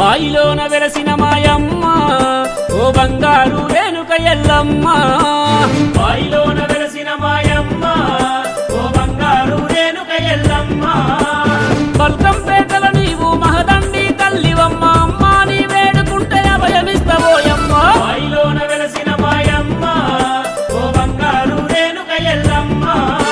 బాయిలోన వెలసిన మాయమ్మ ఓ బంగారు రేణుక ఎల్లమ్మ బాయిలోన వెలసిన మాయమ్మ ఓ బంగారు రేణుక ఎల్లమ్మ బల్కం పేటల నీవు మహదండి తల్లివమ్మ అమ్మ నీ వేడుకుంటే అభయమిస్తబోయమ్మ బాయిలోన వెలసిన మాయమ్మ ఓ బంగారు రేణుక ఎల్లమ్మ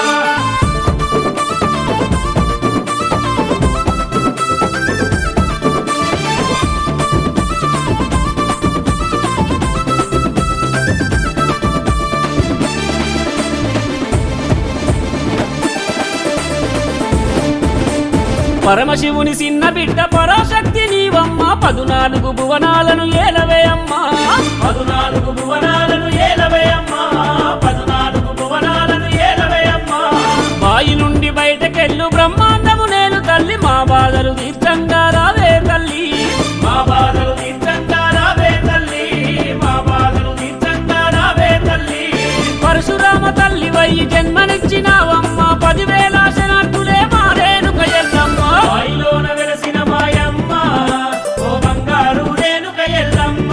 పరమశివుని చిన్న బిడ్డ పరాశక్తి నీవమ్మ పదునాలుగు భువనాలను ఏలవే అమ్మా పదునాలుగు భువనాలను ఏలవే అమ్మా పదునాలుగు భువనాలను ఏలవే అమ్మా బాయి నుండి బయటకెళ్ళు బ్రహ్మాండము నేను తల్లి మా బాధలు తీర్థంగా రావే తల్లి మా బాధలు తీర్థంగా రావే తల్లి మా బాధలు తీర్థంగా రావే తల్లి పరశురామ తల్లి వయ్యి జన్మనిచ్చినావమ్మ పదివేల శనార్థులే మారేనుక ఎల్లమ్మ బాయిలోన వెలసిన మాయమ్మ ఓ బంగారు రేణుక ఎల్లమ్మ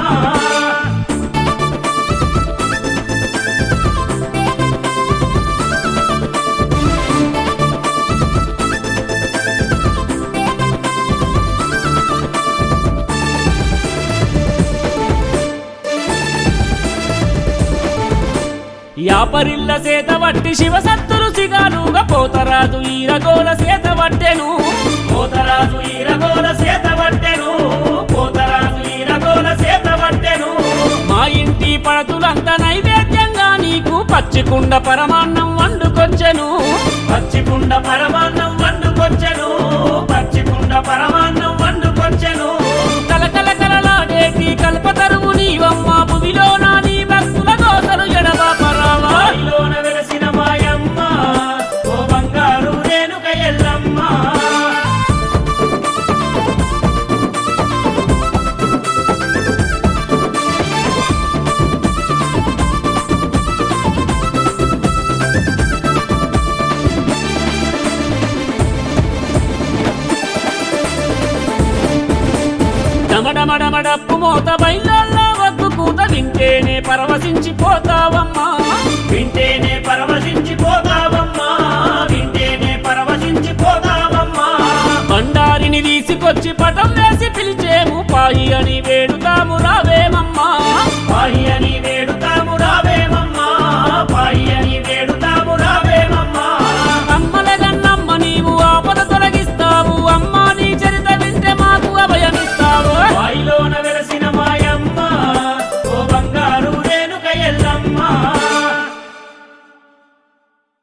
యాపరిల్ల సేత వట్టి శివసత్తులు సిగాలుగా పోతరాజు ఈరగోల సేత వట్టెను పోతరాజు ఈరగోల సేత వట్టెను పోతరాజు ఈరగోల సేత వట్టెను మా ఇంటి పడతులంత నైవేద్యంగా నీకు పచ్చికుండ పరమాన్నం వండుకొచ్చెను పచ్చికుండ పరమాన్నం వండుకొచ్చెను పచ్చికుండ పరమాన్నం వండుకొచ్చెను కలకల కలలాడేటి కల్పతరువు నీవమ్మ భువిలో నా నీ భక్తుల దోసలు ఎడబాపరావా బాయిలోన వెలసిన మాయమ్మ ఓ బంగారు రేణుక ఎల్లమ్మ డమడమడమడప్పు మోత బయళ్ళల్లో వద్దు కూత వింటేనే పరవశించిపోతావమ్మా వింటేనే పరవశించిపోతావమ్మా వింటేనే పరవశించిపోతావమ్మా బండారిని తీసుకొచ్చి పటం